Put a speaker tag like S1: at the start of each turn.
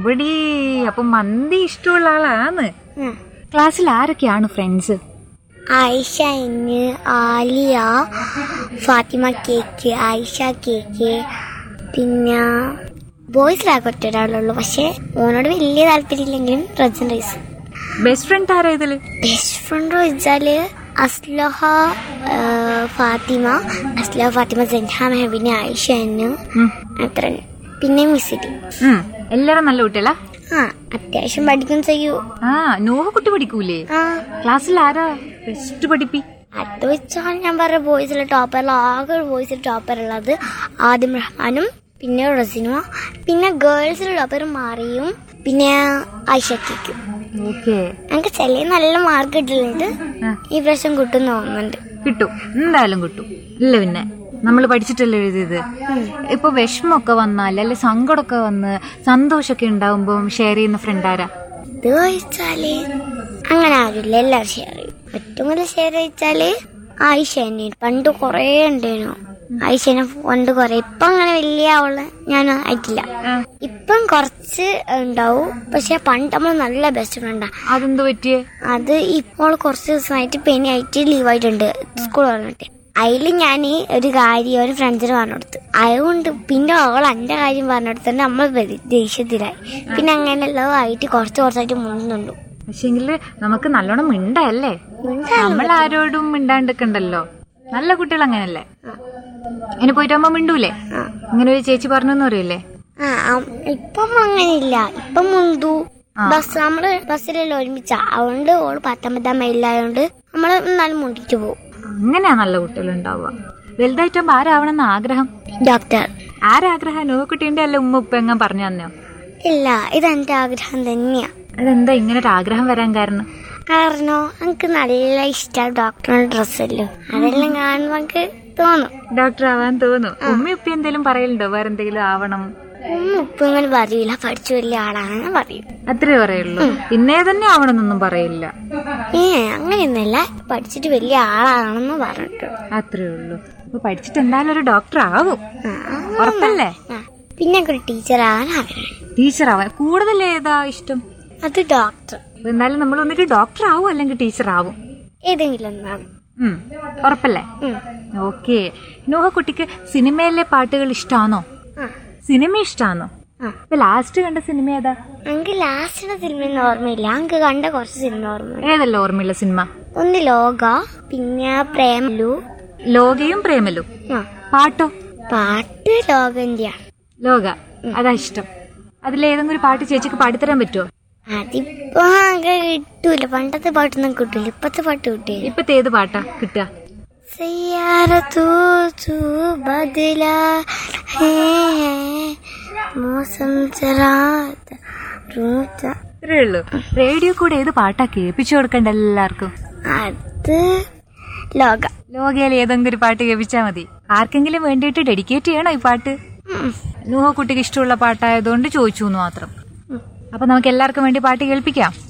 S1: പൊളിപടി അപ്പൊ മന്തി ഇഷ്ടമുള്ള ആളാണ് ക്ലാസ്സിൽ ആരൊക്കെയാണ് ഫ്രണ്ട്സ്
S2: ആയിഷ ഇന്ന് ആലിയ ഫാത്തിമ കേക്ക് ആയിഷ കേക്ക് പിന്നെ ബോയ്സിലാകെ ഒറ്റ ഒരാളുള്ളൂ പക്ഷെ ഓനോട് വലിയ താല്പര്യമില്ലെങ്കിലും റജൻ റൈസ്
S1: ബെസ്റ്റ് ഫ്രണ്ട് ആരാ ഇതില്
S2: ബെസ്റ്റ് ഫ്രണ്ട് വെച്ചാല് അസ്ലഹ ആ, ഫാത്തിമ അസ്ലഹ ഫാത്തിമ ജൻഹ മെഹബിന് ആയിഷ എന്നു
S1: ഉം.
S2: അത്ര പിന്നെ മിസ്സിറ്റി
S1: ഉം. എല്ലാരും നല്ല കുട്ടികളാ
S2: ആ അത്യാവശ്യം പഠിക്കും ചെയ്യൂ
S1: ആ നൂഹ കുട്ടി പഠിക്കൂലേ
S2: ആ
S1: ക്ലാസ്സിൽ ആരാ ബെസ്റ്റ് പഠിപ്പി
S2: അത് വെച്ചാൽ ഞാൻ പറഞ്ഞ ബോയ്സിലെ ടോപ്പറിൽ ആകെ ഒരു ബോയ്സിൽ ടോപ്പർ ഉള്ളത് ആദിം റഹ്മാനും പിന്നെ റസിനുമ പിന്നെ ഗേൾസിൽ ടോപ്പർ മാറിയും പിന്നെ ഐഷക്കും
S1: ഓക്കേ
S2: എനിക്ക് ചില നല്ല മാർക്ക് കിട്ടുന്നുണ്ട്
S1: ആ.
S2: ഈ പ്രാവശ്യം കിട്ടും തോന്നുന്നുണ്ട്
S1: കിട്ടും എന്തായാലും കിട്ടും ഇല്ല പിന്നെ നമ്മൾ പഠിച്ചിട്ടല്ലേ എഴുതിയത് ഇപ്പൊ വിഷമൊക്കെ വന്നാൽ അല്ലെ സങ്കടമൊക്കെ വന്ന് സന്തോഷമൊക്കെ ഉണ്ടാവുമ്പോ ഷെയർ ചെയ്യുന്ന ഫ്രണ്ട് ആരാ
S2: ഇത് ചോദിച്ചാല് അങ്ങനെ ആരില്ല എല്ലാവരും ഷെയർ ചെയ്യും ഏറ്റവും കൂടുതൽ ഷെയർ ചോദിച്ചാല് ആയിഷ തന്നെയാണ് പണ്ട് കുറേ ഉണ്ടായിരുന്നു ആയിഷനെ പണ്ട് കുറെ ഇപ്പൊ അങ്ങനെ വലിയ അവള് ഞാൻ ആയിട്ടില്ല ഇപ്പം കുറച്ച് ഉണ്ടാവും പക്ഷെ പണ്ട് നമ്മൾ നല്ല ബെസ്റ്റ് ഫ്രണ്ടാ
S1: അതെന്ത് പറ്റിയേ
S2: അത് ഇപ്പോൾ കുറച്ച് ദിവസമായിട്ട് പനിയായിട്ട് ലീവായിട്ടുണ്ട് സ്കൂൾ പറഞ്ഞിട്ട് അതിൽ ഞാൻ ഒരു കാര്യം ഒരു ഫ്രണ്ട്സിന് പറഞ്ഞു കൊടുത്തു അതുകൊണ്ട് പിന്നെ അവൾ എൻ്റെ കാര്യം പറഞ്ഞു കൊടുത്തിട്ട് നമ്മൾ വെ- ദേഷ്യത്തിലായി പിന്നെ അങ്ങനെയുള്ളത് ആയിട്ട് കുറച്ച് കുറച്ചായിട്ട് മുന്നുണ്ടു
S1: പക്ഷെങ്കില് നമുക്ക് നല്ലോണം മിണ്ടല്ലേ നമ്മൾ ആരോടും മിണ്ടാണ്ടിക്കണ്ടല്ലോ നല്ല കുട്ടികൾ അങ്ങനല്ലേ ഇനി പോയിട്ട് അമ്മ മിണ്ടൂലേ ഇങ്ങനെ ഒരു ചേച്ചി പറഞ്ഞു അറിയില്ലേ
S2: ആ ആ, ഇപ്പം അങ്ങനെയില്ല ഇപ്പം മുന്തു ബസ് നമ്മള് ബസ്സിലെല്ലാം ഒരുമിച്ച അതുകൊണ്ട് ഓള് പത്തൊമ്പതാം മൈലായോണ്ട് നമ്മള് എന്നാലും മുണ്ടിട്ട് പോകും
S1: അങ്ങനെയാ നല്ല കുട്ടികൾ ഉണ്ടാവുക വലുതായിട്ടുമ്പോ ആരാവണമെന്ന് ആഗ്രഹം
S2: ഡോക്ടർ
S1: ആരാഗ്രഹം നോക്കുട്ടിന്റെ അല്ല ഉമ്മ ഉപ്പ എങ്ങാൻ പറഞ്ഞു തന്നെയോ
S2: ഇല്ല ഇതെന്റെ ആഗ്രഹം തന്നെയാ
S1: അതെന്താ ഇങ്ങനെ ഒരു ആഗ്രഹം വരാൻ കാരണം
S2: കാരണം എനിക്ക് നല്ല ഇഷ്ടമാണ് ഡോക്ടറുടെ ഡ്രസ്സല്ലോ അതെല്ലാം കാണുമ്പോൾ എനിക്ക് തോന്നും
S1: ഡോക്ടർ ആവാൻ തോന്നും ഉമ്മ ഉപ്പ എന്തെങ്കിലും പറയലുണ്ടോ വേറെ എന്തെങ്കിലും ആവണം
S2: ഉമ്മ ഇപ്പൊ ഇങ്ങനെ പറയൂല പഠിച്ചു വലിയ ആളാണെന്ന് പറയും
S1: അത്രേ പറയുള്ളൂ ഇന്നേ തന്നെ ആവണമെന്നൊന്നും പറയില്ല
S2: ഏ അങ്ങനെയൊന്നുമല്ല പഠിച്ചിട്ട് വലിയ ആളാണെന്ന് പറഞ്ഞിട്ടു
S1: അത്രേ ഉള്ളൂ അപ്പൊ പഠിച്ചിട്ട് എന്തായാലും ഒരു ഡോക്ടർ ആവും
S2: ആ,
S1: ഉറപ്പല്ലേ
S2: ആ. പിന്നെ എനിക്ക് ഒരു ടീച്ചർ ആവാൻ ആഗ്രഹം
S1: ടീച്ചർ ആവാൻ കൂടുതൽ ഏതാ ഇഷ്ടം
S2: അത് ഡോക്ടർ
S1: അപ്പൊ എന്തായാലും നമ്മൾ ഒന്നിട്ട് ഡോക്ടർ ആവും അല്ലെങ്കിൽ ടീച്ചർ ആവും
S2: ഏതെങ്കിലും ഒന്നാണ്
S1: ഉം. ഉറപ്പല്ലേ
S2: ഉം.
S1: ഓക്കെ നോഹ കുട്ടിക്ക് സിനിമയിലെ പാട്ടുകൾ ഇഷ്ടാണോ
S2: ആ
S1: സിനിമ ഇഷ്ടാണോ
S2: ആ.
S1: ഇപ്പൊ ലാസ്റ്റ് കണ്ട സിനിമ ഏതാ
S2: എനിക്ക് ലാസ്റ്റിന്റെ സിനിമയൊന്നും ഓർമ്മയില്ല എനിക്ക് കണ്ട കുറച്ച് സിനിമ ഓർമ്മ
S1: ഏതല്ല ഓർമ്മയുള്ള സിനിമ
S2: ഒന്ന് ലോക പിന്നെ പ്രേമലു
S1: ലോകയും പ്രേമലും
S2: ആ
S1: പാട്ടോ
S2: പാട്ട് ലോകന്റെയാണ്
S1: ലോക അതാ ഇഷ്ടം അതിലേതെങ്കിലും ഒരു പാട്ട് ചേച്ചിക്ക് പാടിത്തരാൻ പറ്റുമോ
S2: അതിപ്പോ അങ്ങനെ കിട്ടൂല പണ്ടത്തെ പാട്ടൊന്നും കിട്ടൂല ഇപ്പത്തെ പാട്ട് കിട്ടൂല
S1: ഇപ്പത്തെ ഏത് പാട്ടാ കിട്ടുക
S2: सैयारा तू तू बदला है मौसम जरा रूता
S1: ഇത്രേ ഉള്ളൂ റേഡിയോ കൂടെ ഏത് പാട്ടാ കേൾപ്പിച്ചു കൊടുക്കണ്ട എല്ലാവർക്കും
S2: അത് ലോക
S1: ലോകയിൽ ഏതെങ്കിലും ഒരു പാട്ട് കേൾപ്പിച്ചാൽ മതി ആർക്കെങ്കിലും വേണ്ടിയിട്ട് ഡെഡിക്കേറ്റ് ചെയ്യണോ ഈ പാട്ട്
S2: ഉം.
S1: നൂഹ കുട്ടിക്ക് ഇഷ്ടമുള്ള പാട്ടായതുകൊണ്ട് ചോദിച്ചു എന്ന് മാത്രം അപ്പൊ നമുക്ക് എല്ലാവർക്കും വേണ്ടി പാട്ട് കേൾപ്പിക്കാം